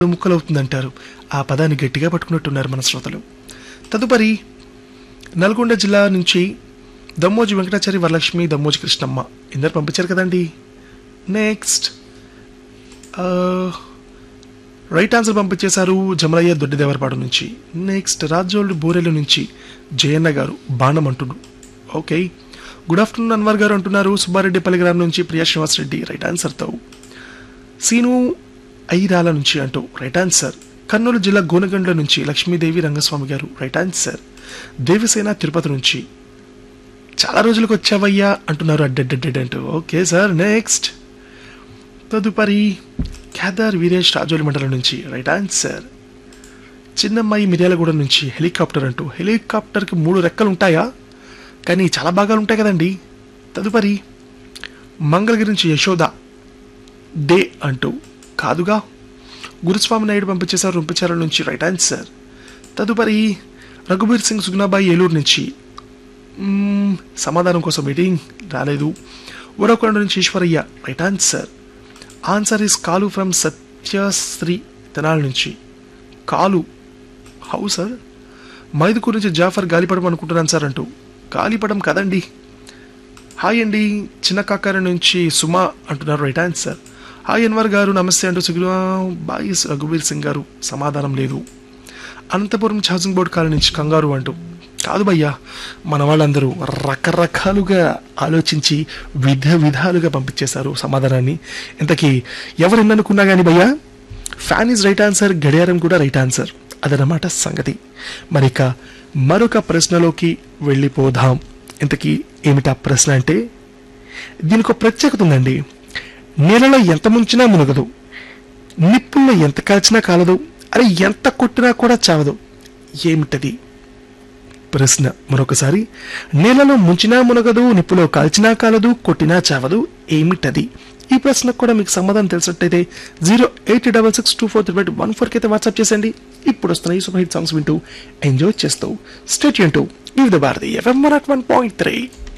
ముక్కలవుతుందంటారు ఆ పదాన్ని గట్టిగా పట్టుకున్నట్టున్నారు మన శ్రోతలు తదుపరి నల్గొండ జిల్లా నుంచి దమ్మోజి వెంకటాచారి వరలక్ష్మి దమ్మోజి కృష్ణమ్మ ఇందరు పంపించారు కదండి నెక్స్ట్ రైట్ ఆన్సర్ పంపించేశారు జమలయ్య దొడ్డిదేవరపాడు నుంచి నెక్స్ట్ రాజోళ్ళు బూరెలు నుంచి జయన్న గారు బాణం అంటుడు okay good afternoon Anwar garu అంటున్నారు సుబ్బారెడ్డి పల్లిగ్రామ్ నుంచి ప్రియా శ్రీనివాస్ రెడ్డి రైట్ ఆన్సర్తో సీను ఐరాల నుంచి అంటూ రైట్ ఆన్సర్ కర్నూలు జిల్లా గోనగండ్ల నుంచి లక్ష్మీదేవి రంగస్వామి గారు రైట్ ఆన్సర్ దేవసేన తిరుపతి నుంచి చాలా రోజులకు వచ్చావయ్యా అంటున్నారు అడ్డెడ్డెడ్ అంటూ ఓకే సార్ నెక్స్ట్ తదుపరి కేదార్ వీరేష్ రాజోలి మండలం నుంచి రైట్ ఆన్సర్ చిన్నమ్మాయి మిర్యాలగూడ నుంచి హెలికాప్టర్ అంటూ హెలికాప్టర్కి మూడు రెక్కలు ఉంటాయా కానీ చాలా భాగాలు ఉంటాయి కదండి తదుపరి మంగళగిరి నుంచి యశోద డే అంటూ కాదుగా గురుస్వామి నాయుడు పంపించేశారు రుంపచారం నుంచి రైట్ ఆన్సర్ తదుపరి రఘుబీర్ సింగ్ సుగ్నాబాయి ఏలూరు నుంచి మ్మ్, సమాధానం కోసం మీటింగ్ రాలేదు ఉరవకొండ నుంచి Eshwaraiah right answer answer is call from Satyasri Tenali నుంచి కాలు హౌ సార్ మైదుకూరు నుంచి జాఫర్ గాలిపడం అనుకుంటున్నాను సార్ అంటూ గాలిపడం కదండి హాయ్ అండి చిన్న కాకార నుంచి సుమా అంటున్నారు రైట్ ఆన్సర్ హాయ్ అన్వర్ గారు నమస్తే అంటూ సుగ్నా బాయి రఘువీర్ సింగ్ గారు సమాధానం లేదు అనంతపురం ఛార్జింగ్ బోర్డ్ కాలనీ నుంచి కంగారు అంటూ కాదు భయ్యా మన వాళ్ళందరూ రకరకాలుగా ఆలోచించి విధ విధాలుగా పంపించేశారు సమాధానాన్ని ఇంతకీ ఎవరు ఎన్ననుకున్నా కానీ భయ్యా ఫ్యాన్ ఈజ్ రైట్ ఆన్సర్ గడియారం కూడా రైట్ ఆన్సర్ అదనమాట సంగతి మరిక మరొక ప్రశ్నలోకి వెళ్ళిపోదాం ఇంతకీ ఏమిటా ప్రశ్న అంటే దీనికి ఒక ప్రత్యేకత ఉందండి నీళ్ళలో ఎంత ముంచినా మునగదు నిప్పుల్లో ఎంత కాల్చినా కాలదు అది ఎంత కొట్టినా కూడా చావదు ఏమిటది ప్రశ్న మరొకసారి నీళ్ళలో ముంచినా మునగదు నిప్పులో కాల్చినా కాలదు కొట్టినా చావదు ఏమిటది ఈ ప్రశ్నకు కూడా మీకు సమాధానం తెలిసినట్టయితే zero eight double six two four three one ఫోర్కి అయితే వాట్సాప్ చేసండి ఇప్పుడు వస్తున్న ఈ సూపర్ హిట్ సాంగ్స్ వింటూ ఎంజాయ్ చేస్తూ స్టేట్ యూన్ to Vividh Bharati FM one at one point three